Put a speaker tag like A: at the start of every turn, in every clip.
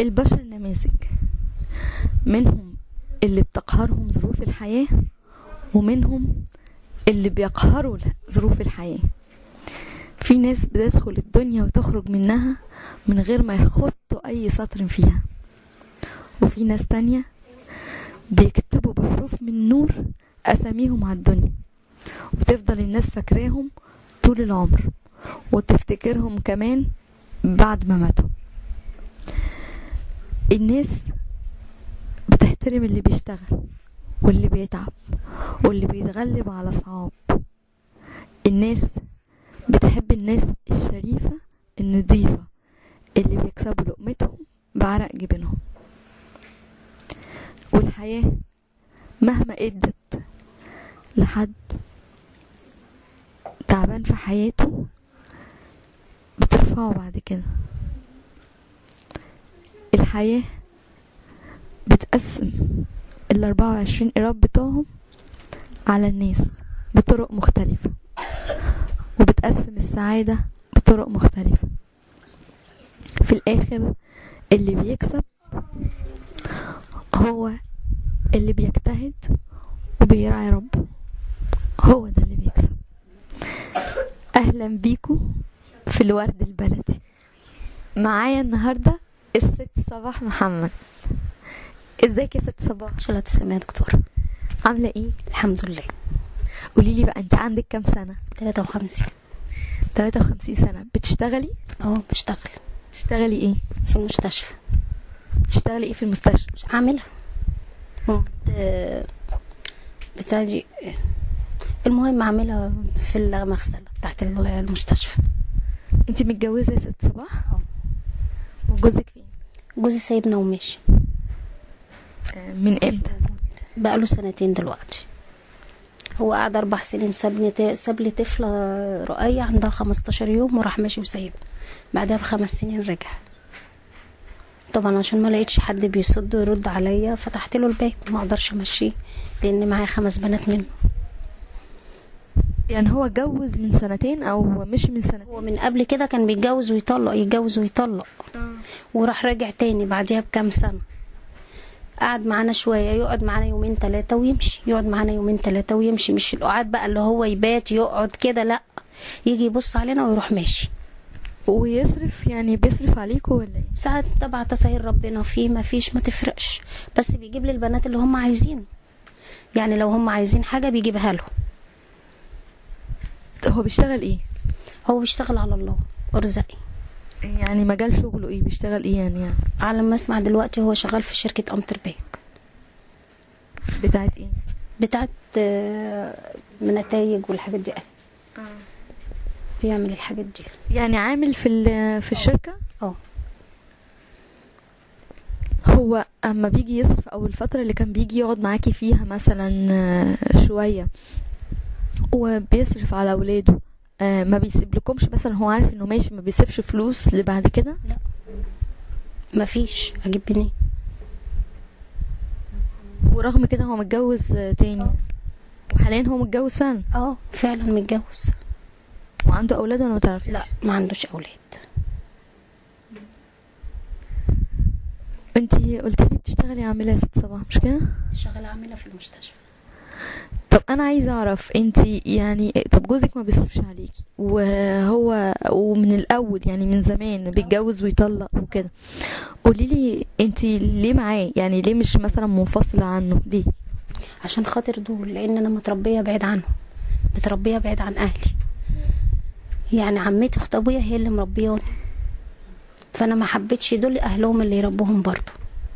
A: البشر نماذج منهم اللي بتقهرهم ظروف الحياة ومنهم اللي بيقهروا ظروف الحياة في ناس بتدخل الدنيا وتخرج منها من غير ما يخطوا أي سطر فيها وفي ناس تانية بيكتبوا بحروف من نور أساميهم على الدنيا وتفضل الناس فاكراهم طول العمر وتفتكرهم كمان بعد ما ماتوا الناس بتحترم اللي بيشتغل واللي بيتعب واللي بيتغلب على صعاب الناس بتحب الناس الشريفة النظيفة اللي بيكسبوا لقمتهم بعرق جبينهم والحياة مهما ادت لحد تعبان في حياته بترفعه بعد كده الحياة بتقسم ال 24 قراب بتوعهم على الناس بطرق مختلفة وبتقسم السعادة بطرق مختلفة في الآخر اللي بيكسب هو اللي بيجتهد وبيراعي ربه هو ده اللي بيكسب أهلا بيكو في الورد البلدي معايا النهاردة الست صباح محمد ازيك يا ست صباح
B: شاء الله تسلمي يا دكتورة
A: عاملة ايه
B: الحمد لله
A: قولي لي بقى انت عندك كام سنة
B: 53
A: 53 سنة بتشتغلي
B: اه بشتغل
A: بتشتغلي ايه
B: في المستشفى
A: بتشتغلي ايه في المستشفى
B: مش عاملة مم. آه، بتاعتي المهم عاملة في المغسلة بتاعت المستشفى
A: انت متجوزة يا ست صباح
B: اه.
A: وجوزك فين
B: جوزي سايبنا وماشي
A: آه، من امتى
B: بقاله سنتين دلوقتي هو قعد أربع سنين سابني ساب لي طفلة رؤية عندها 15 يوم وراح ماشي وسايب بعدها بخمس سنين رجع طبعا عشان ما لقيتش حد بيصد ويرد عليا فتحت له الباب ما اقدرش امشيه لان معايا خمس بنات منه
A: يعني هو اتجوز من سنتين او مش من سنتين
B: هو من قبل كده كان بيتجوز ويطلق يتجوز ويطلق وراح راجع تاني بعديها بكام سنة قعد معانا شوية يقعد معانا يومين ثلاثة ويمشي يقعد معانا يومين ثلاثة ويمشي مش القعاد بقى اللي هو يبات يقعد كده لا يجي يبص علينا ويروح ماشي
A: ويصرف يعني بيصرف عليكوا ولا ايه
B: ساعات طبعا تسهيل ربنا فيه ما فيش ما تفرقش بس بيجيب لي البنات اللي هم عايزينه يعني لو هم عايزين حاجة بيجيبها لهم
A: هو بيشتغل ايه
B: هو بيشتغل على الله ارزقي
A: يعني مجال شغله ايه بيشتغل ايه يعني, يعني
B: على ما اسمع دلوقتي هو شغال في شركة امتر باك
A: بتاعت ايه
B: بتاعت آه، نتايج والحاجات دي بيعمل الحاجات دي
A: يعني عامل في ال- في الشركة
B: اه
A: هو اما بيجي يصرف او الفترة اللي كان بيجي يقعد معاكي فيها مثلا آه، شوية وبيصرف على اولاده آه، ما بيسيب لكمش مثلا هو عارف انه ماشي ما بيسيبش فلوس لبعد كده
B: ما فيش اجيب منين
A: ورغم كده هو متجوز آه، تاني وحاليا هو متجوز فعلا
B: اه فعلا متجوز
A: وعنده اولاد ولا ما تعرفيش
B: لا ما عندوش اولاد
A: انتي قلتي لي بتشتغلي عامله يا ست صباح مش كده
B: شغاله عامله في المستشفى
A: طب انا عايزه اعرف انتي يعني طب جوزك ما بيصرفش عليكي وهو ومن الاول يعني من زمان بيتجوز ويطلق وكده قولي لي انتي ليه معاه يعني ليه مش مثلا منفصله عنه ليه
B: عشان خاطر دول لان انا متربيه بعيد عنهم متربيه بعيد عن اهلي يعني عمتي اخت ابويا هي اللي مربياني فانا ما حبيتش دول اهلهم اللي يربوهم برضو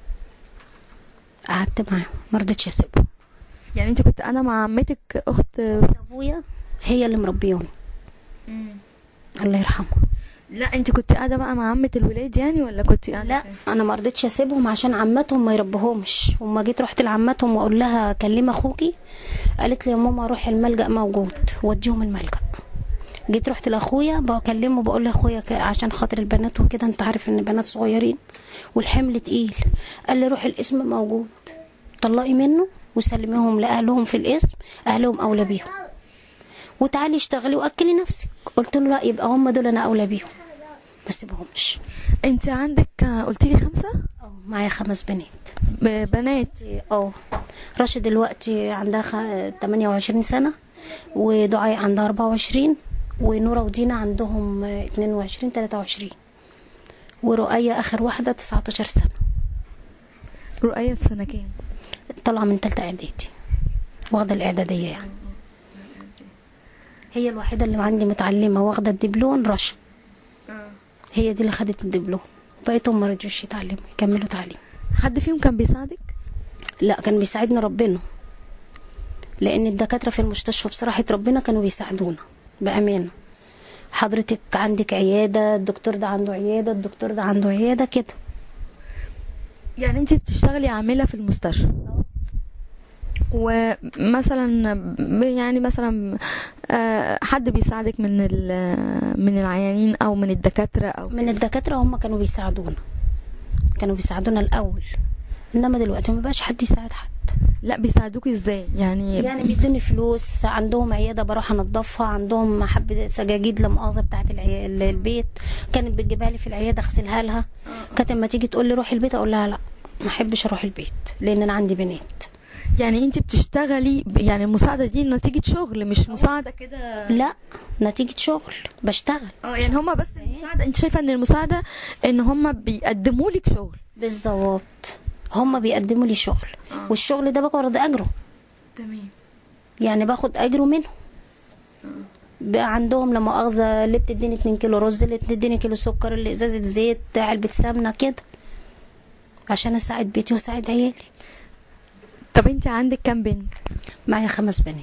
B: قعدت معاهم ما رضيتش اسيبهم
A: يعني انت كنت انا مع عمتك اخت
B: ابويا هي اللي مربياني الله يرحمها
A: لا انت كنت قاعده بقى مع عمه الولاد يعني ولا كنت قاعده
B: لا
A: فين؟
B: انا ما رضيتش اسيبهم عشان عمتهم ما يربهمش وما جيت رحت لعمتهم واقول لها كلمي اخوكي قالت لي يا ماما روحي الملجأ موجود وديهم الملجأ جيت رحت لاخويا بكلمه بقول له اخويا ك- عشان خاطر البنات وكده انت عارف ان البنات صغيرين والحمل تقيل قال لي روحي الاسم موجود طلقي منه وسلميهم لاهلهم في الاسم اهلهم اولى بيهم وتعالي اشتغلي واكلي نفسك قلت له لا يبقى هم دول انا اولى بيهم ما سيبهمش
A: انت عندك آه، قلتي لي خمسه
B: اه معايا خمس بنات
A: ب- بنات
B: اه راشد دلوقتي عندها خ... 28 سنة ودعاء عندها 24 ونورة ودينا عندهم 22 23 ورؤية آخر واحدة 19 سنة
A: رؤية في سنه كام
B: طالعة من تالتة إعدادي واخدة الإعدادية يعني هي الوحيدة اللي عندي متعلمة واخدة الدبلوم رشا هي دي اللي خدت الدبلوم بقيتهم ما رضيوش يتعلموا يكملوا تعليم
A: حد فيهم كان بيساعدك
B: لا كان بيساعدنا ربنا لان الدكاتره في المستشفى بصراحه ربنا كانوا بيساعدونا بامانه حضرتك عندك عياده الدكتور ده عنده عياده الدكتور ده عنده عياده كده
A: يعني انت بتشتغلي عامله في المستشفى ومثلا ب- يعني مثلا آه، حد بيساعدك من ال- من العيانين او من الدكاتره او
B: من الدكاتره هم كانوا بيساعدونا كانوا بيساعدونا الاول انما دلوقتي ما بقاش حد يساعد حد
A: لا بيساعدوكي ازاي يعني
B: يعني بيدوني فلوس عندهم عياده بروح انضفها عندهم حبه سجاجيد لمؤاخذه بتاعه العي... البيت كانت بتجيبها لي في العياده اغسلها لها كانت لما تيجي تقول لي روحي البيت اقول لها لا ما احبش اروح البيت لان انا عندي بنات
A: يعني انت بتشتغلي ب- يعني المساعده دي نتيجه شغل مش مساعده كده
B: لا نتيجه شغل بشتغل
A: اه يعني هما بس المساعده انت شايفه ان المساعده ان هما بيقدموا لك شغل
B: بالظبط هما بيقدموا لي شغل والشغل ده باخد اجره
A: تمام
B: يعني باخد اجره منهم بقى عندهم لما مؤاخذة اللي بتديني 2 كيلو رز اللي بتديني كيلو سكر اللي ازازة زيت علبة سمنة كده عشان اساعد بيتي واساعد عيالي
A: طب انت عندك كام بنت
B: معايا خمس بنات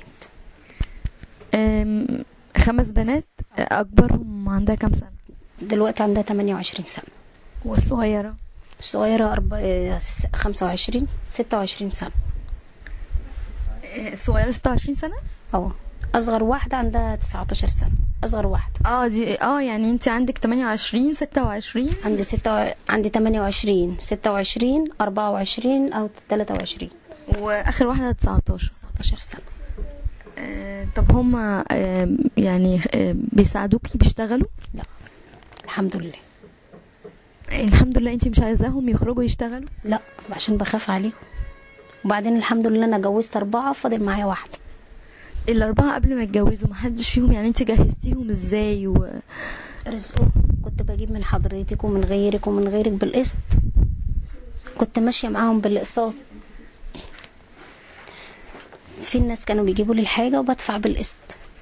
A: أم، خمس بنات اكبرهم عندها كام سنه
B: دلوقتي عندها 28 سنة
A: والصغيره
B: الصغيرة أربع... آه، س- 25 26 سنة
A: آه، الصغيره 26 سنه
B: اه أصغر واحدة عندها 19 سنة أصغر واحدة
A: اه دي اه يعني انت عندك 28 26
B: عندي ستة و... عندي 28 26 24 أو 23
A: واخر واحده 19
B: 19 سنة
A: آه طب هما آه يعني آه بيساعدوكي بيشتغلوا
B: لا الحمد لله
A: الحمد لله انت مش عايزاهم يخرجوا يشتغلوا
B: لا عشان بخاف عليهم وبعدين الحمد لله انا جوزت اربعه فاضل معايا واحده
A: الاربعه قبل ما يتجوزوا محدش فيهم يعني انت جهزتيهم ازاي و...
B: رزقه كنت بجيب من حضرتك ومن غيرك ومن غيرك بالقسط كنت ماشيه معاهم بالاقساط في الناس كانوا بيجيبوا لي الحاجه وبدفع بالقسط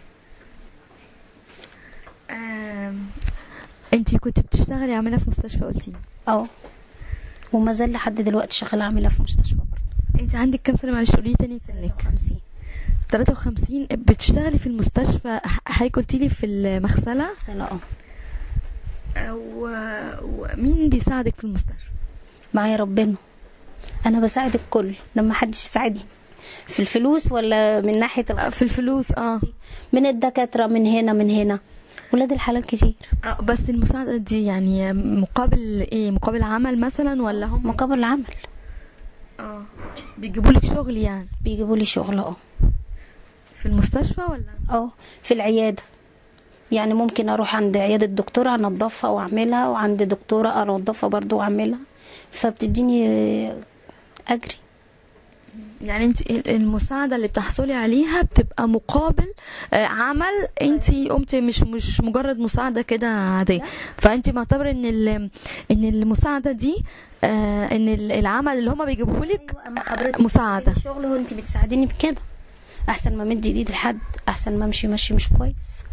A: آم، انت كنت بتشتغلي عامله في مستشفى قلتي
B: اه وما زال لحد دلوقتي شغاله عامله في مستشفى برضه
A: انت عندك كام سنه معلش قولي لي تاني سنك
B: 50
A: 53 بتشتغلي في المستشفى ح- حضرتك قلتي لي في المغسله
B: سنه اه
A: و... ومين بيساعدك في المستشفى
B: معايا ربنا انا بساعد الكل لما حدش يساعدني في الفلوس ولا من ناحيه
A: آه، في الفلوس اه
B: من الدكاترة من هنا من هنا ولاد الحلال كتير
A: آه، بس المساعدة دي يعني مقابل ايه مقابل عمل مثلا ولا هم
B: مقابل العمل
A: اه بيجيبوا لك شغل يعني
B: بيجيبوا لي شغل اه
A: في المستشفى ولا
B: اه في العيادة يعني ممكن اروح عند عيادة دكتورة انضفها واعملها وعند دكتورة انضفها برضو واعملها فبتديني آه، اجري
A: يعني انت المساعدة اللي بتحصلي عليها بتبقى مقابل آه، عمل انت قمتي مش مش مجرد مساعدة كده عادية فانت معتبرة ان ال- ان المساعدة دي آه، ان ال- العمل اللي هما بيجيبوه لك
B: اما حضرتك
A: مساعدة
B: الشغل هو انت بتساعديني بكده احسن ما مد ايدي لحد احسن ما امشي مشي مش كويس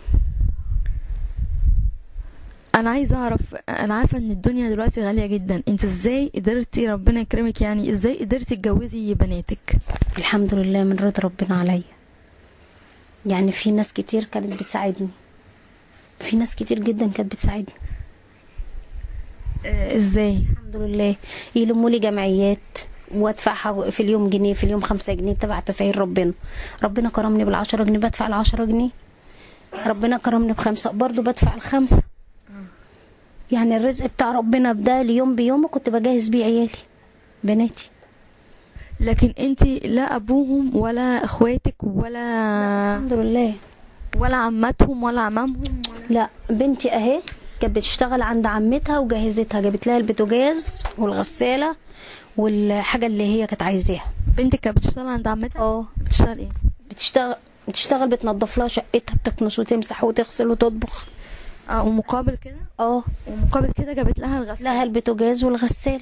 A: انا عايزه اعرف انا عارفه ان الدنيا دلوقتي غاليه جدا انت ازاي قدرتي ربنا يكرمك يعني ازاي قدرتي تجوزي بناتك
B: الحمد لله من رضا ربنا عليا يعني في ناس كتير كانت بتساعدني في ناس كتير جدا كانت بتساعدني
A: آه، ازاي
B: الحمد لله يلموا لي جمعيات وادفعها في اليوم جنيه في اليوم خمسة جنيه تبع تسعير ربنا ربنا كرمني بالعشرة جنيه بدفع العشرة جنيه ربنا كرمني بخمسة برضو بدفع الخمسة يعني الرزق بتاع ربنا بدا اليوم بيومه كنت بجهز بيه عيالي بناتي
A: لكن انت لا ابوهم ولا اخواتك ولا
B: الحمد لله
A: ولا عماتهم ولا عمامهم
B: لا بنتي اهي كانت بتشتغل عند عمتها وجهزتها جابت لها البوتاجاز والغساله والحاجه اللي هي كانت عايزاها
A: بنتك كانت بتشتغل عند عمتها
B: اه
A: بتشتغل ايه
B: بتشتغل بتشتغل بتنظف لها شقتها بتكنس وتمسح وتغسل وتطبخ
A: اه ومقابل كده
B: اه
A: ومقابل كده جابت لها الغسالة
B: لها البوتاجاز والغساله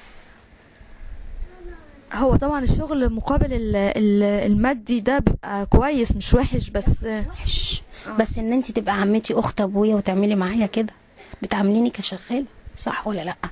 A: هو طبعا الشغل مقابل ال- ال- المادي ده بيبقى كويس مش وحش بس
B: وحش
A: آه.
B: بس ان انت تبقى عمتي اخت ابويا وتعملي معايا كده بتعامليني كشغاله صح ولا لا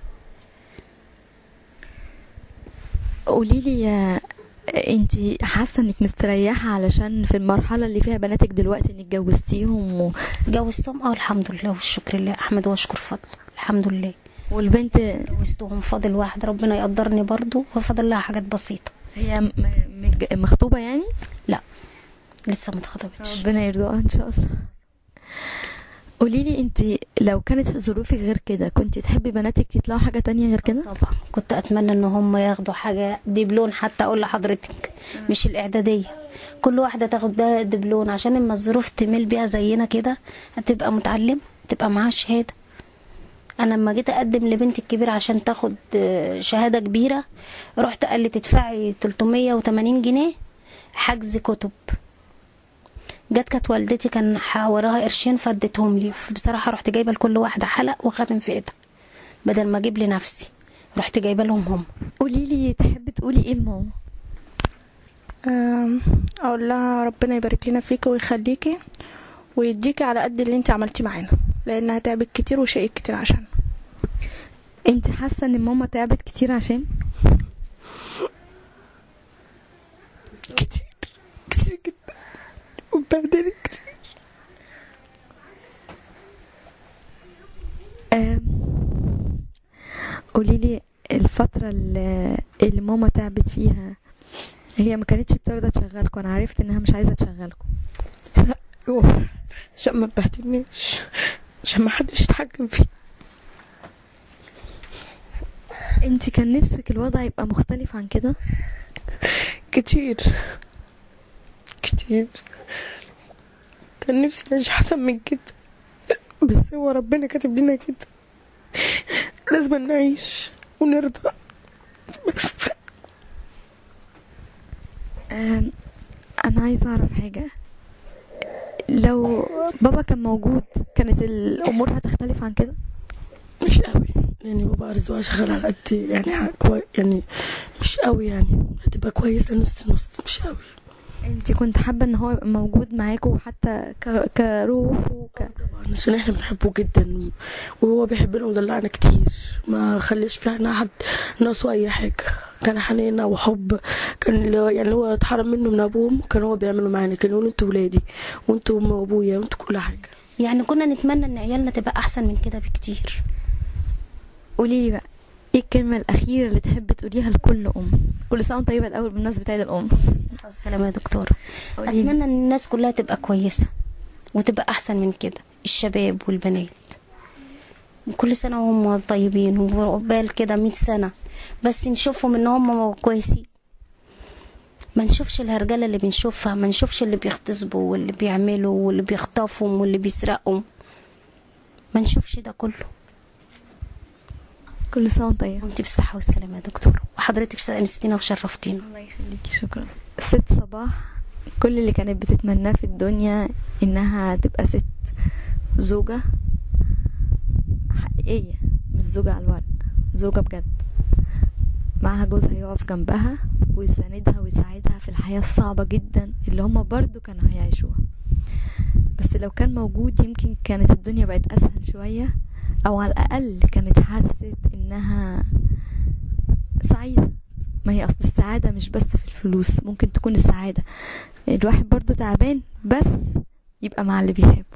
A: قولي لي انت حاسه انك مستريحه علشان في المرحله اللي فيها بناتك دلوقتي انك جوزتيهم و...
B: جوزتهم اه الحمد لله والشكر لله احمد واشكر فضل الحمد لله
A: والبنت
B: جوزتهم فاضل واحد ربنا يقدرني برضو وفاضل لها حاجات بسيطه
A: هي م- مج- مخطوبه يعني
B: لا لسه ما اتخطبتش
A: ربنا يرزقها ان شاء الله قولي لي انت لو كانت ظروفك غير كده كنت تحبي بناتك يطلعوا حاجه تانية غير كده
B: طبعا كنت اتمنى ان هم ياخدوا حاجه دبلون حتى اقول لحضرتك مش الاعداديه كل واحده تاخد ده دبلون عشان اما الظروف تميل بيها زينا كده هتبقى متعلم تبقى معاها شهاده انا لما جيت اقدم لبنتي الكبيره عشان تاخد آه، شهاده كبيره رحت قال لي تدفعي 380 جنيه حجز كتب جت كانت والدتي كان ح- وراها قرشين فدتهم لي بصراحه رحت جايبه لكل واحده حلق وخاتم في ايدها بدل ما اجيب لنفسي رحت جايبه لهم هم
A: قولي لي تحبي تقولي ايه لماما
C: أم، اقول لها ربنا يبارك لنا فيكي ويخليكي ويديكي على قد اللي انت عملتي معانا لانها تعبت كتير وشقت كتير عشان
A: انت حاسه ان ماما تعبت كتير عشان
C: كتير كتير جدا وبهدلت كتير
A: آم، قولي لي الفترة اللي, اللي ماما تعبت فيها هي ما كانتش بترضى تشغلكم انا عرفت انها مش عايزة تشغلكم
C: أيوة، عشان ما تبهدلناش عشان ما حدش يتحكم فيه
A: انت كان نفسك الوضع يبقى مختلف عن كده
C: كتير كتير كان نفسي نعيش احسن من كده بس هو ربنا كاتب لنا كده لازم نعيش ونرضى بس
A: آم، انا عايزة اعرف حاجة لو بابا كان موجود كانت الامور هتختلف عن كده
D: مش قوي يعني بابا ارزقها شغال على قد يعني ح- كوي يعني مش قوي يعني هتبقى كويسه نص نص مش قوي
A: انت كنت حابة ان هو يبقى موجود معاكم حتى ك- كروح وك...
D: طبعا عشان احنا بنحبه جدا وهو بيحبنا ودلعنا كتير ما خليش في عنا حد ناقصه اي حاجه كان حنينة وحب كان اللي هو- يعني هو اتحرم منه من ابوهم كان هو بيعمله معانا كان يقول انتوا ولادي وانتوا ام ابويا وانتوا كل حاجه
B: يعني كنا نتمنى ان عيالنا تبقى احسن من كده بكتير
A: قولي لي بقى ايه الكلمة الأخيرة اللي تحب تقوليها لكل أم كل سنة وانت طيبة الأول بمناسبة عيد الأم
B: السلامة يا دكتورة
A: قولي لي.
B: اتمنى ان الناس كلها تبقى كويسة وتبقى احسن من كده الشباب والبنات كل سنة وهم طيبين وعقبال كده مئة سنة بس نشوفهم ان هم كويسين ما نشوفش الهرجلة اللي بنشوفها ما نشوفش اللي بيغتصبوا واللي بيعملوا واللي بيخطفوا واللي بيسرقوا ما نشوفش ده كله
A: كل سنة وانت طيبة
B: وانت بالصحة والسلامة يا دكتور وحضرتك انستينا وشرفتينا
A: الله يخليكي شكرا ست صباح كل اللي كانت بتتمناه في الدنيا إنها تبقى ست زوجة حقيقية مش زوجة على الورق زوجة بجد معاها جوزها يقف جنبها ويساندها ويساعدها في الحياة الصعبة جدا اللي هما برضو كانوا هيعيشوها بس لو كان موجود يمكن كانت الدنيا بقت أسهل شوية أو على الأقل كانت حست إنها سعيدة ما هي أصل السعادة مش بس في الفلوس ممكن تكون السعادة الواحد برضو تعبان بس يبقى مع اللي بيحب